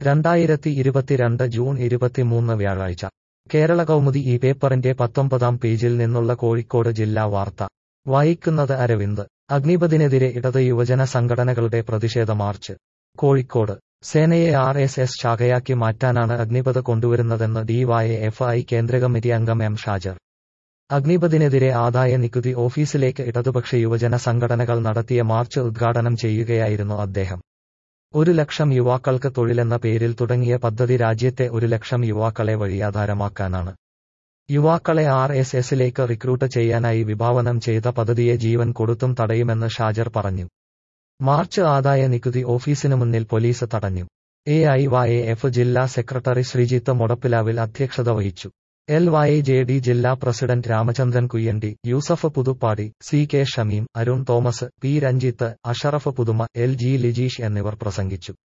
രണ്ടായിരത്തി ഇരുപത്തിരണ്ട് ജൂൺ ഇരുപത്തിമൂന്ന് വ്യാഴാഴ്ച കേരള കൗമുദി ഈ പേപ്പറിന്റെ പത്തൊമ്പതാം പേജിൽ നിന്നുള്ള കോഴിക്കോട് ജില്ലാ വാർത്ത വായിക്കുന്നത് അരവിന്ദ് അഗ്നിപഥിനെതിരെ ഇടത് യുവജന സംഘടനകളുടെ പ്രതിഷേധ മാർച്ച് കോഴിക്കോട് സേനയെ ആർ എസ് എസ് ശാഖയാക്കി മാറ്റാനാണ് അഗ്നിപഥ് കൊണ്ടുവരുന്നതെന്ന് ഡിവൈഎഫ്ഐ കേന്ദ്ര കമ്മിറ്റി അംഗം എം ഷാജർ അഗ്നിപഥിനെതിരെ ആദായ നികുതി ഓഫീസിലേക്ക് ഇടതുപക്ഷ യുവജന സംഘടനകൾ നടത്തിയ മാർച്ച് ഉദ്ഘാടനം ചെയ്യുകയായിരുന്നു അദ്ദേഹം ഒരു ലക്ഷം യുവാക്കൾക്ക് തൊഴിലെന്ന പേരിൽ തുടങ്ങിയ പദ്ധതി രാജ്യത്തെ ഒരു ലക്ഷം യുവാക്കളെ വഴിയാധാരമാക്കാനാണ് യുവാക്കളെ ആർ എസ് എസിലേക്ക് റിക്രൂട്ട് ചെയ്യാനായി വിഭാവനം ചെയ്ത പദ്ധതിയെ ജീവൻ കൊടുത്തും തടയുമെന്ന് ഷാജർ പറഞ്ഞു മാർച്ച് ആദായ നികുതി ഓഫീസിനു മുന്നിൽ പോലീസ് തടഞ്ഞു എ ഐ വൈ എഫ് ജില്ലാ സെക്രട്ടറി ശ്രീജിത്ത് മുടപ്പിലാവിൽ അധ്യക്ഷത വഹിച്ചു എൽ വൈ ജെ ഡി ജില്ലാ president Ramachandran Kuyyandi Yusuf Puthuppadi C K Shameem Arun Thomas P Ranjith Ashraf Puthuma L G Lijeesh എന്നിവർ പ്രസംഗിച്ചു